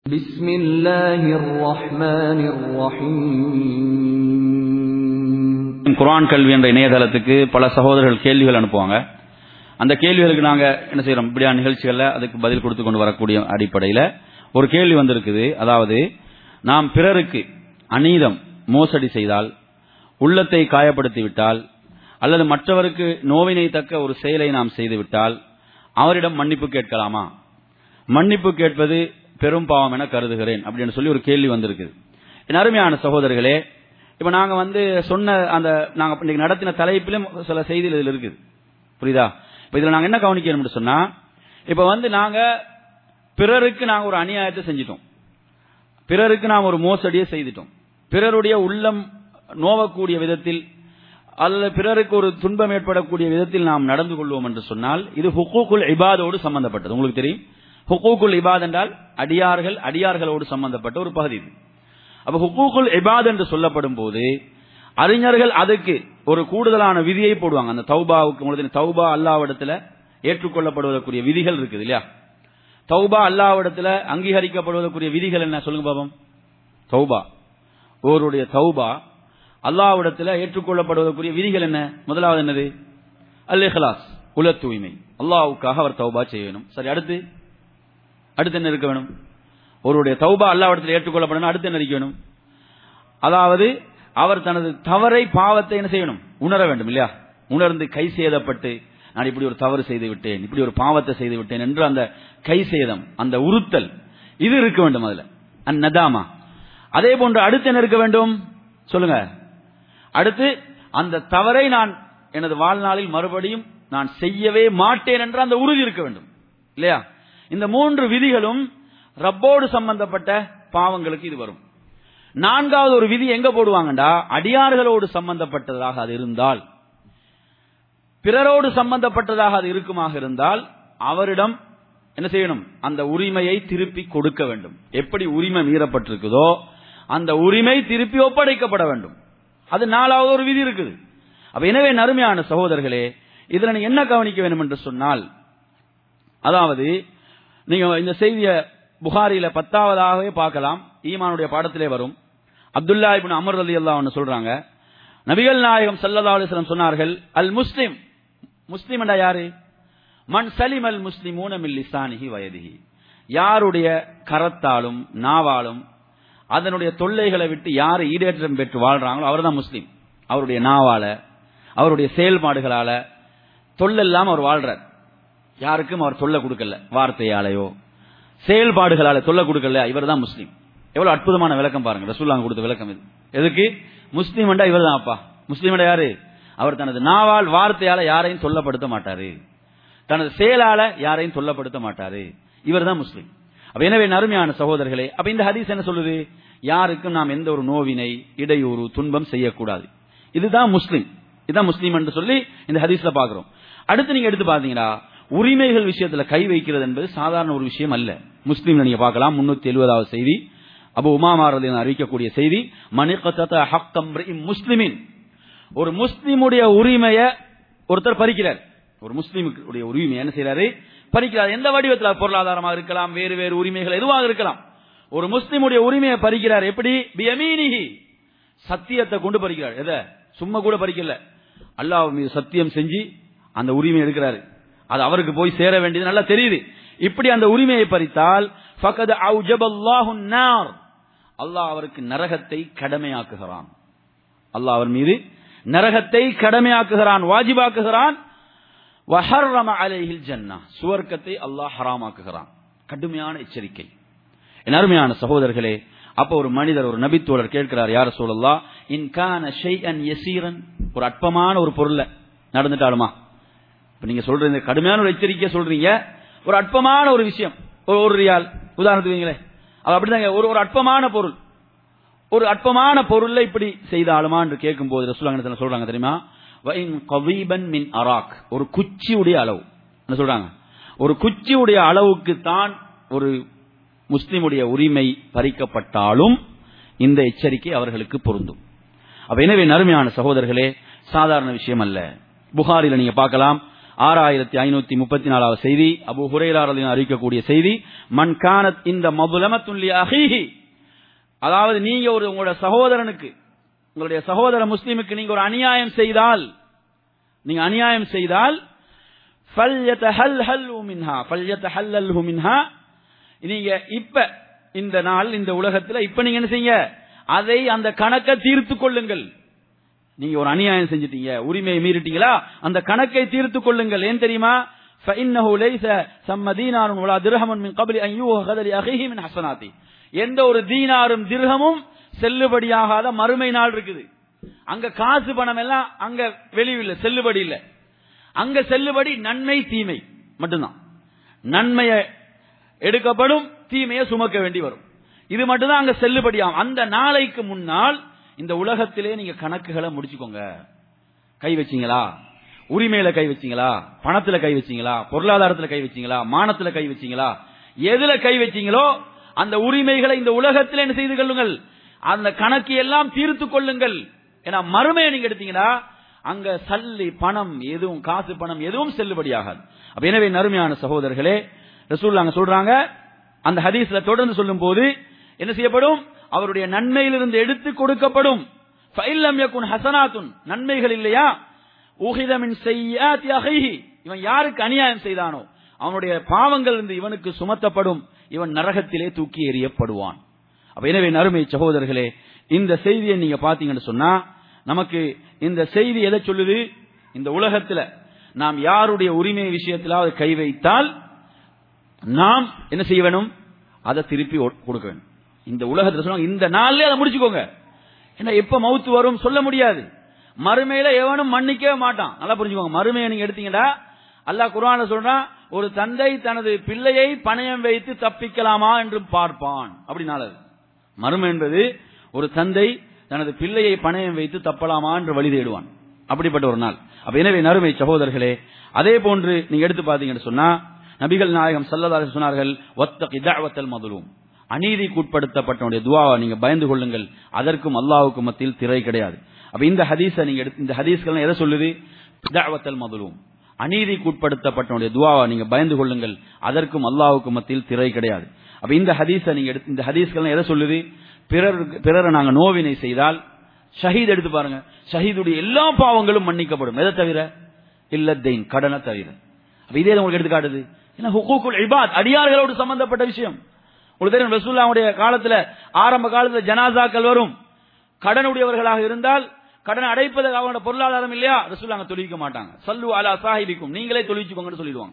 بسم الله الرحمن الرحيم குர்ஆன் கல்வி என்ற இணையதளத்துக்கு பல சகோதரர்கள் கேள்விகள் அனுப்புவாங்க அந்த கேள்விகளுக்கு நாங்க என்ன செய்யறோம் இப்படியான நிகழ்ச்சிகள்ல அதுக்கு பதில் கொடுத்து கொண்டு வரக்கூடிய அடிப்படையில ஒரு கேள்வி வந்திருக்குது அதாவது நாம் பிறருக்கு அநீதம் மோசடி செய்தால் உள்ளத்தை காயப்படுத்தி விட்டால் அல்லது மற்றவருக்கு நோவினை தக்க ஒரு செயலை நாம் செய்துவிட்டால் அவரிடம் மன்னிப்பு கேட்கலாமா மன்னிப்பு கேட்பது பெரும் பாவம் என கருதுகிறேன் அப்படின்னு சொல்லி ஒரு கேள்வி வந்திருக்குது என் அருமையான சகோதரர்களே இப்ப நாங்க வந்து சொன்ன அந்த நாங்க இன்னைக்கு நடத்தின தலைப்பிலும் சில செய்திகள் இதுல இருக்குது புரியுதா இப்ப இதுல நாங்க என்ன கவனிக்கணும்னு சொன்னா இப்ப வந்து நாங்க பிறருக்கு நாங்க ஒரு அநியாயத்தை செஞ்சிட்டோம் பிறருக்கு நாம் ஒரு மோசடியை செய்துட்டோம் பிறருடைய உள்ளம் நோவக்கூடிய விதத்தில் அல்லது பிறருக்கு ஒரு துன்பம் ஏற்படக்கூடிய விதத்தில் நாம் நடந்து கொள்வோம் என்று சொன்னால் இது ஹுக்கூக்குல் இபாதோடு சம்பந்தப்பட்டது உங்களுக்கு தெரியும் ஹுக்கூக்குல் இபாத் என்றால் அடியார்கள் அடியார்களோடு சம்பந்தப்பட்ட ஒரு பகுதி இது அப்ப ஹுக்கூக்குல் இபாத் என்று சொல்லப்படும் போது அறிஞர்கள் அதுக்கு ஒரு கூடுதலான விதியை போடுவாங்க அந்த தௌபாவுக்கு உங்களுக்கு தௌபா அல்லாவிடத்துல ஏற்றுக்கொள்ளப்படுவதற்குரிய விதிகள் இருக்குது இல்லையா தௌபா அல்லாவிடத்துல அங்கீகரிக்கப்படுவதற்குரிய விதிகள் என்ன சொல்லுங்க பாபம் தௌபா ஒருவருடைய தௌபா அல்லாவிடத்துல ஏற்றுக்கொள்ளப்படுவதற்குரிய விதிகள் என்ன முதலாவது என்னது அல் இஹ்லாஸ் உல தூய்மை அல்லாவுக்காக அவர் தௌபா செய்யணும் சரி அடுத்து அடுத்து என்ன இருக்க வேணும் ஒருவருடைய தௌபா அல்லாவிடத்தில் ஏற்றுக்கொள்ளப்படணும் அடுத்து என்ன இருக்க வேணும் அதாவது அவர் தனது தவறை பாவத்தை என்ன செய்யணும் உணர வேண்டும் இல்லையா உணர்ந்து கை சேதப்பட்டு நான் இப்படி ஒரு தவறு செய்து விட்டேன் இப்படி ஒரு பாவத்தை செய்து விட்டேன் என்று அந்த கை சேதம் அந்த உறுத்தல் இது இருக்க வேண்டும் அதுல அந்நதாமா அதே போன்று அடுத்து என்ன இருக்க வேண்டும் சொல்லுங்க அடுத்து அந்த தவறை நான் எனது வாழ்நாளில் மறுபடியும் நான் செய்யவே மாட்டேன் என்ற அந்த உறுதி இருக்க வேண்டும் இல்லையா இந்த மூன்று விதிகளும் ரப்போடு சம்பந்தப்பட்ட பாவங்களுக்கு இது வரும் நான்காவது ஒரு விதி எங்க போடுவாங்கடா அடியார்களோடு சம்பந்தப்பட்டதாக அது இருந்தால் பிறரோடு சம்பந்தப்பட்டதாக அது இருக்குமாக இருந்தால் அவரிடம் என்ன செய்யணும் அந்த உரிமையை திருப்பி கொடுக்க வேண்டும் எப்படி உரிமை மீறப்பட்டிருக்குதோ அந்த உரிமை திருப்பி ஒப்படைக்கப்பட வேண்டும் அது நாலாவது ஒரு விதி இருக்குது அப்ப எனவே நறுமையான சகோதரர்களே இதுல நீங்க என்ன கவனிக்க வேண்டும் என்று சொன்னால் அதாவது நீங்க இந்த செய்திய புகாரில பத்தாவதாகவே பார்க்கலாம் ஈமானுடைய பாடத்திலே வரும் அப்துல்லா இபின் அமர் அலி அல்லா சொல்றாங்க நபிகள் நாயகம் சல்லா அலிஸ்லாம் சொன்னார்கள் அல் முஸ்லிம் முஸ்லிம் யாரு மண் சலிம் அல் முஸ்லிம் ஊனமில்லிசானிகி வயதிகி யாருடைய கரத்தாலும் நாவாலும் அதனுடைய தொல்லைகளை விட்டு யார் ஈடேற்றம் பெற்று வாழ்றாங்களோ அவர் தான் முஸ்லீம் அவருடைய நாவால அவருடைய செயல்பாடுகளால தொல்லெல்லாம் அவர் வாழ்றார் யாருக்கும் அவர் தொல்லை கொடுக்கல வார்த்தையாலேயோ செயல்பாடுகளால தொல்லை கொடுக்கல இவர் தான் முஸ்லீம் எவ்வளவு அற்புதமான விளக்கம் பாருங்க ரசூல்லாங்க கொடுத்த விளக்கம் இது எதுக்கு முஸ்லீம் இவர் தான் அப்பா முஸ்லீம் யாரு அவர் தனது நாவால் வார்த்தையால யாரையும் தொல்லப்படுத்த மாட்டாரு தனது செயலால யாரையும் தொல்லப்படுத்த மாட்டாரு இவர் தான் முஸ்லீம் அப்ப எனவே நறுமையான சகோதரர்களே அப்ப இந்த ஹதீஸ் என்ன சொல்லுது யாருக்கும் நாம் எந்த ஒரு நோவினை இடையூறு துன்பம் செய்யக்கூடாது இதுதான் முஸ்லீம் இதுதான் முஸ்லீம் என்று சொல்லி இந்த ஹதீஸ்ல பாக்குறோம் அடுத்து நீங்க எடுத்து பாத்தீங்கன்னா உரிமைகள் விஷயத்துல கை வைக்கிறது என்பது சாதாரண ஒரு விஷயம் அல்ல முஸ்லீம்ல நீங்க பார்க்கலாம் முன்னூத்தி எழுபதாவது செய்தி அபு உமாமாரதி அறிவிக்கக்கூடிய செய்தி மணிகத்த ஹக்கம் முஸ்லிமின் ஒரு முஸ்லீமுடைய உரிமைய ஒருத்தர் பறிக்கிறார் ஒரு முஸ்லீமுடைய உரிமை என்ன செய்யறாரு பறிக்கிறார் எந்த வடிவத்தில் பொருளாதாரமாக இருக்கலாம் வேறு வேறு உரிமைகள் எதுவாக இருக்கலாம் ஒரு முஸ்லீமுடைய உரிமையை பறிக்கிறார் எப்படி பியமீனிஹி சத்தியத்தை கொண்டு பறிக்கிறார் எதை சும்மா கூட பறிக்கல அல்லாஹ் மீது சத்தியம் செஞ்சு அந்த உரிமை எடுக்கிறாரு அது அவருக்கு போய் சேர வேண்டியது நல்லா தெரியுது இப்படி அந்த உரிமையை பறித்தால் ஃபகத் அவுஜபல்லாஹு நார் அல்லாஹ் அவருக்கு நரகத்தை கடமையாக்குகிறான் அல்லாஹ் அவர் மீது நரகத்தை கடமையாக்குகிறான் வாஜிபாக்குகிறான் வஹர்ரம அலைஹில் ஜன்னா சுவர்க்கத்தை அல்லாஹ் ஹராமாக்குகிறான் கடுமையான எச்சரிக்கை என் அருமையான சகோதரர்களே அப்ப ஒரு மனிதர் ஒரு நபித்தோழர் கேட்கிறார் யார சொல்லலா இன்கான ஷெய்அன் யசீரன் ஒரு அற்பமான ஒரு பொருளை நடந்துட்டாலுமா இப்ப நீங்க சொல்றீங்க கடுமையான ஒரு எச்சரிக்கை சொல்றீங்க ஒரு அற்பமான ஒரு விஷயம் ஒரு ஒரு ரியால் உதாரணத்துக்கு வைங்களேன் அது அப்படிதாங்க ஒரு ஒரு அற்பமான பொருள் ஒரு அற்பமான பொருளை இப்படி செய்தாலுமா என்று கேட்கும் போது ரசூலாங்க சொல்றாங்க தெரியுமா மின் அராக் ஒரு குச்சியுடைய அளவு என்ன சொல்றாங்க ஒரு குச்சியுடைய அளவுக்கு தான் ஒரு முஸ்லிமுடைய உரிமை பறிக்கப்பட்டாலும் இந்த எச்சரிக்கை அவர்களுக்கு பொருந்தும் அப்ப எனவே நறுமையான சகோதரர்களே சாதாரண விஷயம் அல்ல புகாரில நீங்க பார்க்கலாம் ஆறாயிரத்தி ஐநூத்தி முப்பத்தி நாலாவது செய்தி அபு ஹுரைராரதின் அறிவிக்கக்கூடிய செய்தி மன் கானத் இந்த மபுலமத்துல்லி அஹீஹி அதாவது நீங்க ஒரு உங்களோட சகோதரனுக்கு உங்களுடைய சகோதர முஸ்லிமுக்கு நீங்க ஒரு அநியாயம் செய்தால் நீங்க அநியாயம் செய்தால் فَلْيَتَحَلَّلْهُ مِنْهَا فَلْيَتَحَلَّلْهُ مِنْهَا நீங்க இப்ப இந்த நாள் இந்த உலகத்துல இப்ப நீங்க என்ன செய்யுங்க அதை அந்த கணக்கை தீர்த்து கொள்ளுங்கள் நீங்க ஒரு அநியாயம் செஞ்சிட்டீங்க உரிமையை மீறிட்டீங்களா அந்த கணக்கை தீர்த்து கொள்ளுங்கள் ஏன் தெரியுமா فإنه ليس ثم دينار ولا درهم من قبل أن يؤخذ لأخيه من حسناته எந்த ஒரு தீனாரும் திர்ஹமும் செல்லுபடியாகாத மறுமை நாள் இருக்குது அங்க காசு பணம் எல்லாம் அங்க வெளியில்லை செல்லுபடி இல்ல அங்க செல்லுபடி நன்மை தீமை மட்டும்தான் நன்மையை எடுக்கப்படும் தீமையை சுமக்க வேண்டி வரும் இது மட்டும்தான் அங்க செல்லுபடியாகும் அந்த நாளைக்கு முன்னால் இந்த உலகத்திலே நீங்க கணக்குகளை முடிச்சுக்கோங்க கை வச்சீங்களா உரிமையில கை வச்சீங்களா பணத்துல கை வச்சீங்களா பொருளாதாரத்துல கை வச்சீங்களா மானத்துல கை வச்சீங்களா எதுல கை வச்சீங்களோ அந்த உரிமைகளை இந்த உலகத்தில் என்ன செய்து கொள்ளுங்கள் அந்த கணக்கு எல்லாம் தீர்த்து கொள்ளுங்கள் ஏன்னா மறுமையை நீங்க எடுத்தீங்கன்னா அங்க சல்லி பணம் எதுவும் காசு பணம் எதுவும் செல்லுபடியாகாது அப்ப எனவே நறுமையான சகோதரர்களே ரசூல் அங்க சொல்றாங்க அந்த ஹதீஸ்ல தொடர்ந்து சொல்லும் போது என்ன செய்யப்படும் அவருடைய நன்மையிலிருந்து எடுத்து கொடுக்கப்படும் ஃபைல்லம் யகுன் ஹசனாத்துன் நன்மைகள் இல்லையா ஊஹிதமின் செய்யாத்தி அகைஹி இவன் யாருக்கு அநியாயம் செய்தானோ அவனுடைய பாவங்கள் இருந்து இவனுக்கு சுமத்தப்படும் இவன் நரகத்திலே தூக்கி எறியப்படுவான் அப்ப எனவே நறுமை சகோதரர்களே இந்த செய்தியை நீங்க பாத்தீங்கன்னு சொன்னா நமக்கு இந்த செய்தி எதை சொல்லுது இந்த உலகத்துல நாம் யாருடைய உரிமை விஷயத்திலாவது கை வைத்தால் நாம் என்ன செய்ய வேணும் அதை திருப்பி ஒ- கொடுக்க வேண்டும் இந்த உலகத்துல சொல்லுவாங்க இந்த நாள்லயே அதை முடிச்சுக்கோங்க ஏன்னா எப்ப மவுத்து வரும் சொல்ல முடியாது மறுமையில எவனும் மன்னிக்கவே மாட்டான் நல்லா புரிஞ்சுக்கோங்க மறுமையை நீங்க எடுத்தீங்கன்னா அல்லாஹ் குர்ஆன்ல சொல்றான் ஒரு தந்தை தனது பிள்ளையை பணயம் வைத்து தப்பிக்கலாமா என்று பார்ப்பான் அப்படின்னால அது. மறுமை என்பது ஒரு தந்தை தனது பிள்ளையை பணயம் வைத்து தப்பலாமா என்று வழி தேடுவான் அப்படிப்பட்ட ஒரு நாள் அப்ப எனவே நறுமை சகோதரர்களே அதே போன்று நீங்க எடுத்து பாத்தீங்கன்னு சொன்னா நபிகள் நாயகம் சல்லதாக சொன்னார்கள் ஒத்தகி தஅவத்தல் மதுலூம் அநீதிக்குட்படுத்தப்பட்டவனுடைய துவாவை நீங்க பயந்து கொள்ளுங்கள் அதற்கும் அல்லாஹ்வுக்கும் மத்தியில் திரை கிடையாது அப்ப இந்த ஹதீஸை நீங்க எடுத்து இந்த ஹதீஸ்கள் எதை சொல்லுது தஅவத்தல் மதுலூம் அநீதிக்குட்படுத்தப்பட்டவனுடைய துவாவை நீங்க பயந்து கொள்ளுங்கள் அதற்கும் அல்லாஹ்வுக்கும் மத்தியில் திரை கிடையாது அப்ப இந்த ஹதீஸை நீங்க எடுத்து இந்த ஹதீஸ்கள் எதை சொல்லுது பிறருக்கு பிறரை நாங்க நோவினை செய்தால் ஷஹீத் எடுத்து பாருங்க ஷஹீதுடைய எல்லா பாவங்களும் மன்னிக்கப்படும் எதை தவிர இல்லத்தைன் கடனை தவிர அப்ப இதே உங்களுக்கு எடுத்து காட்டுது ஏன்னா ஹுகூக்குல் இபாத் அடியார்களோடு சம்பந்தப்பட்ட விஷயம் உங்களுக்கு தெரியும் ரசூல்லாவுடைய காலத்துல ஆரம்ப காலத்துல ஜனாசாக்கள் வரும் கடனுடையவர்களாக இருந்தால் கடனை அடைப்பதற்கு அவங்களோட பொருளாதாரம் இல்லையா ரசூல் அங்க தொழிக்க மாட்டாங்க சல்லு அலா சாஹிபிக்கும் நீங்களே தொழிச்சுக்கோங்கன்னு சொல்லிடுவாங்க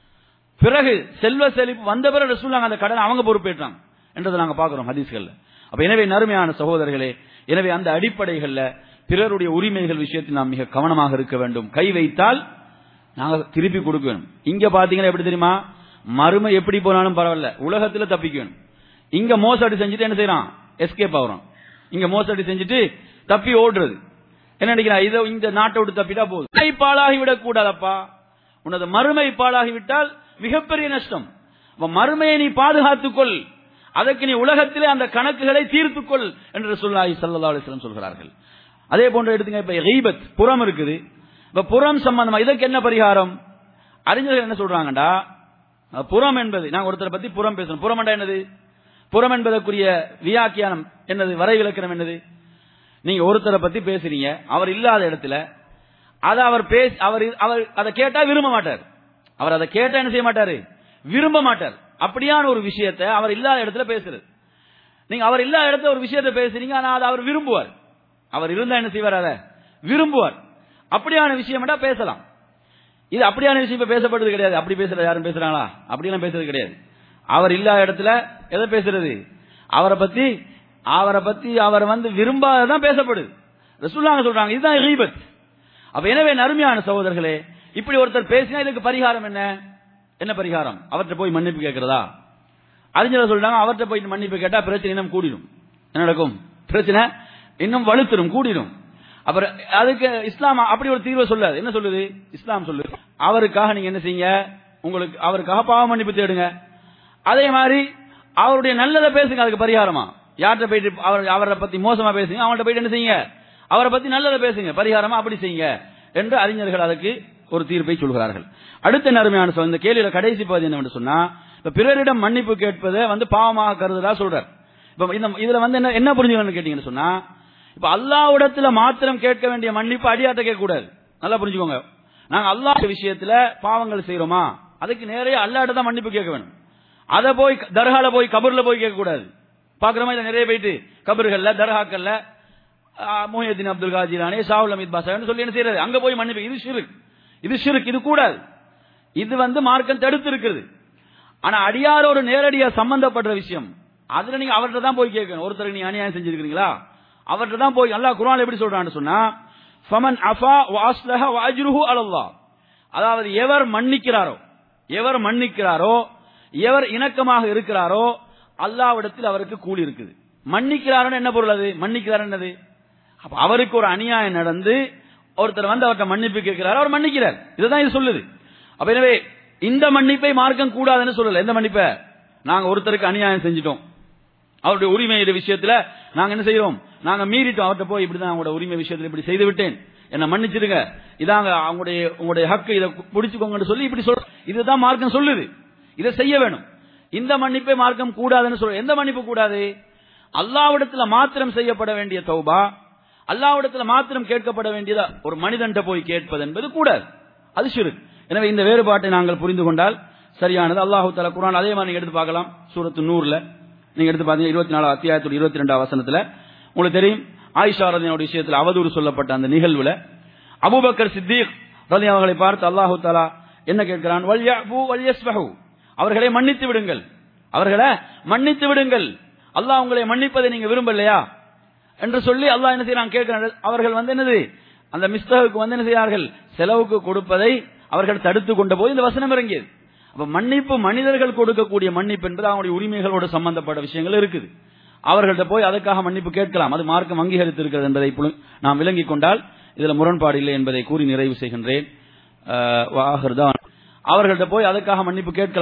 பிறகு செல்வ செழிப்பு வந்த பிறகு ரசூல் அந்த கடனை அவங்க பொறுப்பேற்றாங்க என்றதை நாங்க பாக்குறோம் ஹதீஸ்கள்ல அப்ப எனவே நறுமையான சகோதரர்களே எனவே அந்த அடிப்படைகள்ல பிறருடைய உரிமைகள் விஷயத்தில் நாம் மிக கவனமாக இருக்க வேண்டும் கை வைத்தால் நாங்க திருப்பி கொடுக்கணும் இங்க பாத்தீங்கன்னா எப்படி தெரியுமா மறுமை எப்படி போனாலும் பரவாயில்ல உலகத்துல தப்பிக்கணும் இங்க மோசடி செஞ்சுட்டு என்ன செய்யறான் எஸ்கேப் ஆகுறான் இங்க மோசடி செஞ்சுட்டு தப்பி ஓடுறது என்ன நினைக்கிறான் இதை இந்த நாட்டை விட்டு தப்பிட்டா போதும் மறுமை பாழாகி விடக் கூடாதப்பா உனது மறுமை பாழாகி விட்டால் மிகப்பெரிய நஷ்டம் அப்ப மறுமையை நீ பாதுகாத்துக்கொள் அதற்கு நீ உலகத்திலே அந்த கணக்குகளை தீர்த்துக்கொள் என்று சொல்லாஹி ஸல்லல்லாஹு அலைஹி வஸல்லம் சொல்கிறார்கள் அதே போன்று எடுத்துங்க இப்ப கீபத் புறம் இருக்குது இப்ப புறம் சம்பந்தமா இதற்கு என்ன பரிகாரம் அறிஞர்கள் என்ன சொல்றாங்கடா அஹ், புறம் என்பது நாங்க ஒருத்தரை பத்தி புறம் பேசணும் புறம் என்னது புறம் என்பதற்குரிய வியாக்கியானம் என்னது வரை விளக்கணம் என்னது நீங்க ஒருத்தரை பத்தி பேசுறீங்க அவர் இல்லாத இடத்துல அதை அவர் பேச அவர் அவர் அதை கேட்டா விரும்ப மாட்டார் அவர் அதை கேட்டா என்ன செய்ய மாட்டாரு விரும்ப மாட்டார் அப்படியான ஒரு விஷயத்தை அவர் இல்லாத இடத்துல பேசுறது நீங்க அவர் இல்லாத இடத்துல ஒரு விஷயத்தை பேசுறீங்க ஆனா அதை அவர் விரும்புவார் அவர் இருந்தா என்ன செய்வார் அதை விரும்புவார் அப்படியான விஷயம் பேசலாம் இது அப்படியான விஷயம் இப்ப பேசப்படுறது கிடையாது அப்படி பேசுறது யாரும் பேசுறாங்களா அப்படியெல்லாம் பேசுறது கிடையாது அவர் இல்லாத இடத்துல எதை பேசுறது அவரை பத்தி அவரை பத்தி அவர் வந்து விரும்பாததான் பேசப்படுது ரசூலுல்லாஹ் சொல்றாங்க இதுதான் கீபத் அப்ப எனவே நறுமையான சகோதரர்களே இப்படி ஒருத்தர் பேசினா இதுக்கு பரிகாரம் என்ன என்ன பரிகாரம் அவர்கிட்ட போய் மன்னிப்பு கேட்கிறதா அறிஞர் சொல்றாங்க அவர்கிட்ட போய் மன்னிப்பு கேட்டா பிரச்சனை இன்னும் கூடிடும் என்ன நடக்கும் பிரச்சனை இன்னும் வலுத்துரும் கூடிடும் அப்புறம் அதுக்கு இஸ்லாம் அப்படி ஒரு தீர்வை சொல்லாது என்ன சொல்லுது இஸ்லாம் சொல்லுது அவருக்காக நீங்க என்ன செய்யுங்க உங்களுக்கு அவருக்காக பாவ மன்னிப்பு தேடுங்க அதே மாதிரி அவருடைய நல்லதை பேசுங்க அதுக்கு பரிகாரமா யார்கிட்ட போயிட்டு அவர் அவரை பத்தி மோசமா பேசுங்க அவங்கள்ட்ட போயிட்டு என்ன செய்யுங்க அவரை பத்தி நல்லதை பேசுங்க பரிகாரமா அப்படி செய்யுங்க என்று அறிஞர்கள் அதுக்கு ஒரு தீர்ப்பை சொல்கிறார்கள் அடுத்த நறுமையான சொல் இந்த கேள்வியில கடைசி பகுதி என்னவென்று சொன்னா இப்ப பிறரிடம் மன்னிப்பு கேட்பதை வந்து பாவமாக கருதுதா சொல்றார் இப்ப இந்த இதுல வந்து என்ன என்ன புரிஞ்சுக்கணும்னு கேட்டீங்கன்னு சொன்னா இப்ப அல்லாஹ்விடத்துல மாத்திரம் கேட்க வேண்டிய மன்னிப்பு அடியாட்ட கேட்க கூடாது நல்லா புரிஞ்சுக்கோங்க நாங்க அல்லாஹ் விஷயத்துல பாவங்கள் செய்யறோமா அதுக்கு நேரே அல்லாட்ட தான் மன்னிப்பு கேட்க வேணும் அதை போய் தர்கால போய் கபர்ல போய் கேட்க கூடாது பாக்குறோமா இதை நிறைய போயிட்டு கபர்கள்ல தர்காக்கள்ல மொஹியத்தின் அப்துல் காஜிலானே ஷாவுல் அமித் பாஷான்னு சொல்லி என்ன செய்யறது அங்க போய் மன்னிப்பு இது ஷிருக் இது ஷிருக் இது கூடாது இது வந்து மார்க்கம் தடுத்து இருக்குது ஆனா அடியாரோட நேரடியா சம்பந்தப்படுற விஷயம் அதுல நீங்க அவர்கிட்ட தான் போய் கேட்கணும் ஒருத்தர் நீங்க அநியாயம் செஞ்சிருக்கீங்களா அவர்கிட்ட தான் போய் அல்லாஹ் குர்ஆன்ல எப்படி சொல்றான்னு சொன்னா ஃபமன் அஃபா வாஸ்லஹ வாஜ்ருஹு அலல்லாஹ் அதாவது எவர் மன்னிக்கிறாரோ எவர் மன்னிக்கிறாரோ எவர் இணக்கமாக இருக்கிறாரோ அல்லாவிடத்தில் அவருக்கு கூலி இருக்குது மன்னிக்கிறாருன்னு என்ன பொருள் அது மன்னிக்கிறார் என்னது அப்ப அவருக்கு ஒரு அநியாயம் நடந்து ஒருத்தர் வந்து அவர்கிட்ட மன்னிப்பு கேட்கிறார் அவர் மன்னிக்கிறார் இதுதான் இது சொல்லுது அப்ப எனவே இந்த மன்னிப்பை மார்க்கம் கூடாதுன்னு சொல்லல எந்த மன்னிப்பை நாங்க ஒருத்தருக்கு அநியாயம் செஞ்சிட்டோம் அவருடைய உரிமையுடைய விஷயத்துல நாங்க என்ன செய்யறோம் நாங்க மீறிட்டோம் அவர்கிட்ட போய் இப்படிதான் அவங்களோட உரிமை விஷயத்துல இப்படி செய்து விட்டேன் என்ன மன்னிச்சிருங்க இதாங்க அவங்களுடைய உங்களுடைய ஹக்கு இதை பிடிச்சுக்கோங்கன்னு சொல்லி இப்படி சொல் இதுதான் மார்க்கம் சொல்லுது இதை செய்ய வேணும் இந்த மன்னிப்பை மார்க்கம் கூடாதுன்னு சொல்ற எந்த மன்னிப்பு கூடாது அல்லாவிடத்துல மாத்திரம் செய்யப்பட வேண்டிய தௌபா அல்லாவிடத்துல மாத்திரம் கேட்கப்பட வேண்டியதா ஒரு மனிதன்ட்ட போய் கேட்பது என்பது கூடாது அது சிறு எனவே இந்த வேறுபாட்டை நாங்கள் புரிந்து கொண்டால் சரியானது அல்லாஹு தலா குரான் அதே மாதிரி நீங்க எடுத்து பார்க்கலாம் சூரத்து நூறுல நீங்க எடுத்து பாத்தீங்கன்னா இருபத்தி நாலு அத்தியாயத்தோட இருபத்தி ரெண்டாம் வசனத்துல உங்களுக்கு தெரியும் ஆயிஷா ரதியோட விஷயத்தில் அவதூறு சொல்லப்பட்ட அந்த நிகழ்வுல அபூபக்கர் சித்தீக் ரதி அவர்களை பார்த்து அல்லாஹு தாலா என்ன கேட்கிறான் வல்யபு வல்யஸ்பஹு அவர்களை மன்னித்து விடுங்கள் அவர்களை மன்னித்து விடுங்கள் அல்லாஹ் உங்களை மன்னிப்பதை நீங்க விரும்பலையா என்று சொல்லி அல்லாஹ் என்ன செய்யறான் கேட்கிறான் அவர்கள் வந்து என்னது அந்த மிஸ்தகுக்கு வந்து என்ன செய்யார்கள் செலவுக்கு கொடுப்பதை அவர்கள் தடுத்து கொண்ட போது இந்த வசனம் இறங்கியது அப்ப மன்னிப்பு மனிதர்கள் கொடுக்கக்கூடிய மன்னிப்பு என்பது அவங்களுடைய உரிமைகளோடு சம்பந்தப்பட்ட விஷயங்கள் இருக்குது அவர்கள்ட்ட போய் அதுக்காக மன்னிப்பு கேட்கலாம் அது மார்க்கம் அங்கீகரித்து இருக்கிறது என்பதை புல- நாம் விளங்கிக் கொண்டால் இதுல முரண்பாடு இல்லை என்பதை கூறி நிறைவு செய்கின்றேன் அஹ், வாஹிர்தான். அவர்கள்ட்ட போய் அதுக்காக மன்னிப்பு கேட்கலாம்